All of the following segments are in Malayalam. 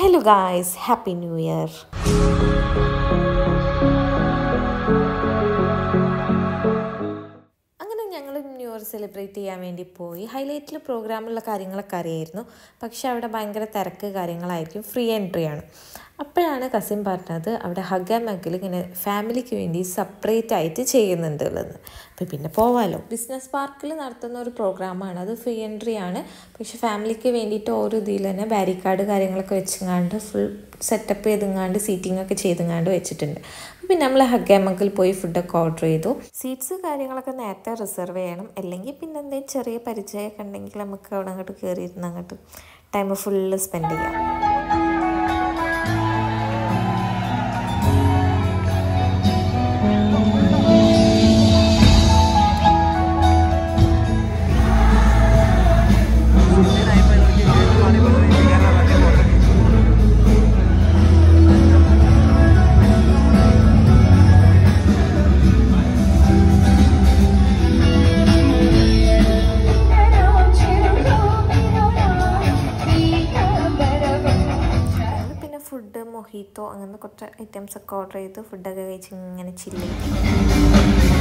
hello guys happy new year അങ്ങനെ ഞങ്ങൾ ന്യൂ ഇയർ സെലിബ്രേറ്റ് ചെയ്യാൻ വേണ്ടി പോയി ഹൈലൈറ്റിൽ പ്രോഗ്രാമുള്ള കാര്യങ്ങളൊക്കെ അറിയായിരുന്നു പക്ഷെ അവിടെ ഭയങ്കര തിരക്ക് കാര്യങ്ങളായിരിക്കും ഫ്രീ എൻട്രി ആണ് അപ്പോഴാണ് കസിൻ പറഞ്ഞത് അവിടെ ഹഗ മഗിൽ ഇങ്ങനെ ഫാമിലിക്ക് വേണ്ടി സെപ്പറേറ്റ് ആയിട്ട് ചെയ്യുന്നുണ്ട് ഉള്ളത് അപ്പോൾ പിന്നെ പോവാലോ ബിസിനസ് പാർക്കിൽ നടത്തുന്ന ഒരു പ്രോഗ്രാമാണ് അത് ഫ്രീ എൻട്രി ആണ് പക്ഷെ ഫാമിലിക്ക് വേണ്ടിയിട്ട് ഓരോ ഇതിൽ തന്നെ ബാരിക്കാർഡ് കാര്യങ്ങളൊക്കെ വെച്ചങ്ങാണ്ട് ഫുൾ സെറ്റപ്പ് ചെയ്തെങ്ങാണ്ട് സീറ്റിംഗ് ഒക്കെ ചെയ്തെങ്ങാണ്ട് വെച്ചിട്ടുണ്ട് പിന്നെ നമ്മൾ ഹഗാമക്കിൽ പോയി ഫുഡൊക്കെ ഓർഡർ ചെയ്തു സീറ്റ്സ് കാര്യങ്ങളൊക്കെ നേരത്തെ റിസർവ് ചെയ്യണം അല്ലെങ്കിൽ പിന്നെ എന്തെങ്കിലും ചെറിയ പരിചയമൊക്കെ ഉണ്ടെങ്കിൽ നമുക്ക് അവിടെ അങ്ങോട്ട് കയറിയിരുന്ന് അങ്ങോട്ട് ടൈം ഫുള്ള് സ്പെൻഡ് ചെയ്യാം ഞങ്ങൾ പിന്നെ ഫുഡ് മൊഹീത്തോ അങ്ങനെ കുറച്ച് ഐറ്റംസ് ഒക്കെ ഓർഡർ ചെയ്ത് ഫുഡൊക്കെ കഴിച്ച് ഇങ്ങനെ ചില്ല് ചെയ്തു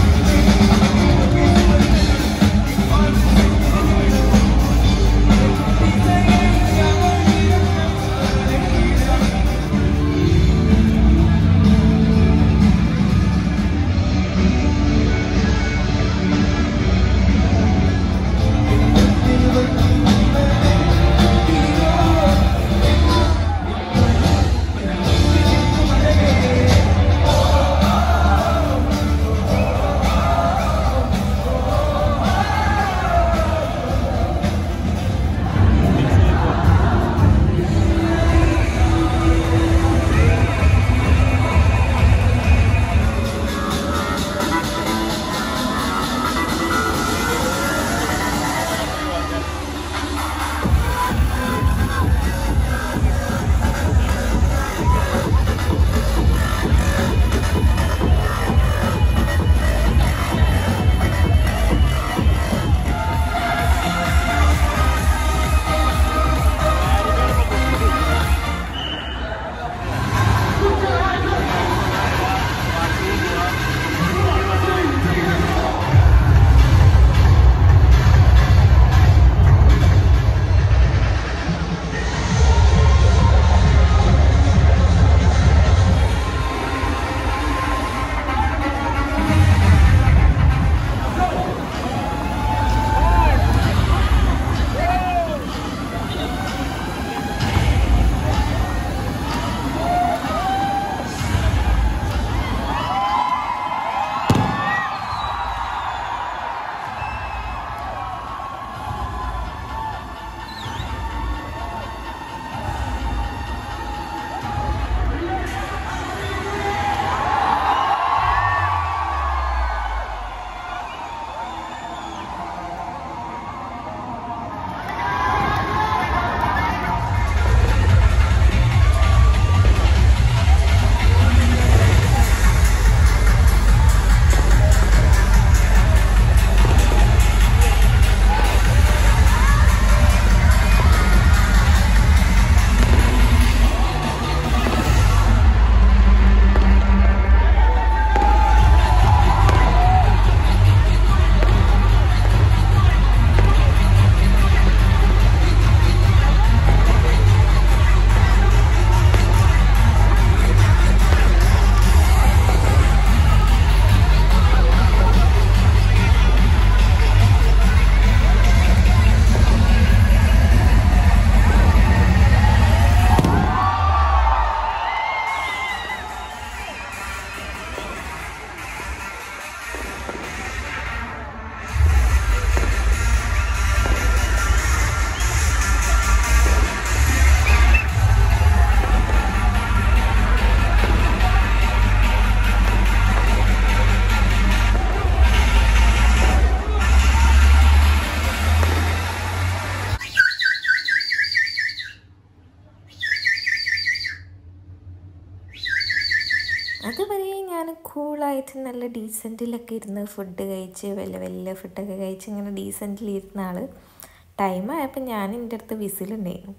അതുവരെ ഞാൻ കൂളായിട്ട് നല്ല ഡീസൻറ്റിലൊക്കെ ഇരുന്ന് ഫുഡ് കഴിച്ച് വലിയ വലിയ ഫുഡൊക്കെ കഴിച്ച് ഇങ്ങനെ ഡീസൻറ്റിൽ ഇരുന്ന ആൾ ടൈം ആയപ്പോൾ ഞാൻ എൻ്റെ അടുത്ത് വിസിലുണ്ടായിരുന്നു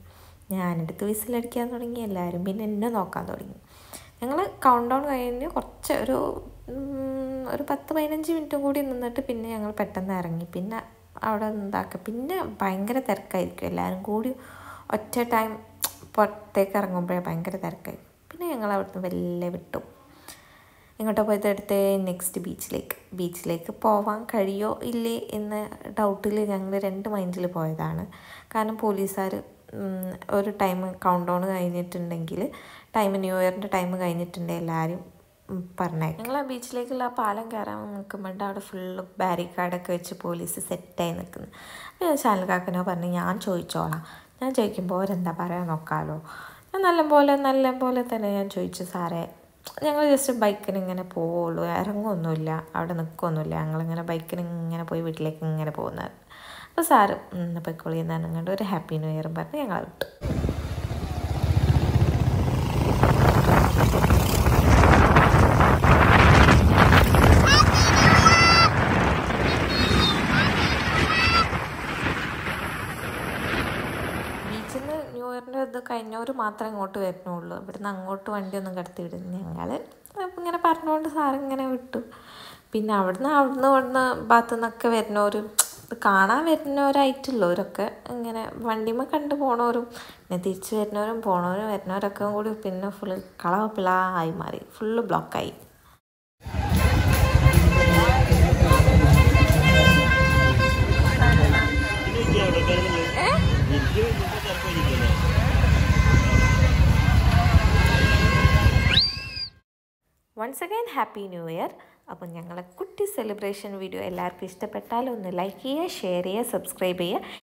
ഞാനെടുത്ത് വിസിലടിക്കാൻ തുടങ്ങി എല്ലാവരും പിന്നെ എന്നെ നോക്കാൻ തുടങ്ങി ഞങ്ങൾ കൗണ്ട് ഡൗൺ കഴിഞ്ഞ് കുറച്ച് ഒരു ഉം, ഒരു പത്ത് പതിനഞ്ച് മിനിറ്റും കൂടി നിന്നിട്ട് പിന്നെ ഞങ്ങൾ പെട്ടെന്ന് ഇറങ്ങി പിന്നെ അവിടെ എന്താക്കുക പിന്നെ ഭയങ്കര തിരക്കായിരിക്കും എല്ലാവരും കൂടി ഒറ്റ ടൈം പുറത്തേക്ക് ഇറങ്ങുമ്പോഴേ ഭയങ്കര തിരക്കായി പിന്നെ ഞങ്ങൾ അവിടുന്ന് വെല്ലെ വിട്ടു എങ്ങോട്ടാ പോയത് അടുത്ത് നെക്സ്റ്റ് ബീച്ചിലേക്ക് ബീച്ചിലേക്ക് പോവാൻ കഴിയോ ഇല്ലേ എന്ന ഡൗട്ടിൽ ഞങ്ങൾ രണ്ട് മൈൻഡിൽ പോയതാണ് കാരണം പോലീസുകാർ ഒരു ടൈം കൗണ്ട് ഡൗൺ കഴിഞ്ഞിട്ടുണ്ടെങ്കിൽ ടൈം ന്യൂ ഇയറിൻ്റെ ടൈം കഴിഞ്ഞിട്ടുണ്ടെങ്കിൽ എല്ലാവരും പറഞ്ഞേക്കും ഞങ്ങൾ ആ ബീച്ചിലേക്കുള്ള ആ പാലം കയറാൻ നിൽക്കുമ്പോണ്ട് അവിടെ ഫുള്ള് ബാരിക്കാഡൊക്കെ വെച്ച് പോലീസ് സെറ്റായി നിൽക്കുന്നു അപ്പോൾ ഞാൻ ശാലകാക്കനോ പറഞ്ഞു ഞാൻ ചോദിച്ചോളാം ഞാൻ ചോദിക്കുമ്പോൾ അവരെന്താ പറയാൻ നോക്കാമല്ലോ ഞാൻ നല്ല പോലെ നല്ല പോലെ തന്നെ ഞാൻ ചോദിച്ചു സാറേ ഞങ്ങൾ ജസ്റ്റ് ബൈക്കിന് ഇങ്ങനെ പോവുള്ളൂ ഇറങ്ങുമൊന്നുമില്ല അവിടെ നിൽക്കുകയൊന്നുമില്ല ഞങ്ങളിങ്ങനെ ബൈക്കിന് ഇങ്ങനെ പോയി വീട്ടിലേക്ക് ഇങ്ങനെ പോകുന്നത് അപ്പോൾ സാറ് പൊയ്ക്കോളി എന്നാണ് കണ്ട് ഒരു ഹാപ്പി ന്യൂ ഇയറും പറഞ്ഞ് ഞങ്ങളെ വിട്ടു ബീച്ചിൽ നിന്ന് ന്യൂ ഇയറിൻ്റെ ഇത് കഴിഞ്ഞവർ മാത്രമേ ഇങ്ങോട്ട് വരുന്നുള്ളൂ ഇവിടുന്ന് അങ്ങോട്ട് വണ്ടിയൊന്നും കടത്തി വിടും ഞങ്ങൾ ഇങ്ങനെ പറഞ്ഞുകൊണ്ട് സാറിങ്ങനെ വിട്ടു പിന്നെ അവിടുന്ന് അവിടുന്ന് ഇവിടുന്ന് ഭാഗത്തു നിന്നൊക്കെ വരുന്നവരും ഇത് കാണാൻ വരുന്നവരായിട്ടുള്ളവരൊക്കെ ഇങ്ങനെ വണ്ടിമ കണ്ടു പോണവരും പിന്നെ തിരിച്ച് വരുന്നവരും പോണവരും വരുന്നവരൊക്കെ കൂടി പിന്നെ ഫുള്ള് കളപ്പിള ആയി മാറി ഫുള്ള് ബ്ലോക്കായി once again happy new year അപ്പം ഞങ്ങളെ കുട്ടി സെലിബ്രേഷൻ വീഡിയോ എല്ലാവർക്കും ഇഷ്ടപ്പെട്ടാൽ ഒന്ന് ലൈക്ക് ചെയ്യുക ഷെയർ ചെയ്യുക സബ്സ്ക്രൈബ് ചെയ്യുക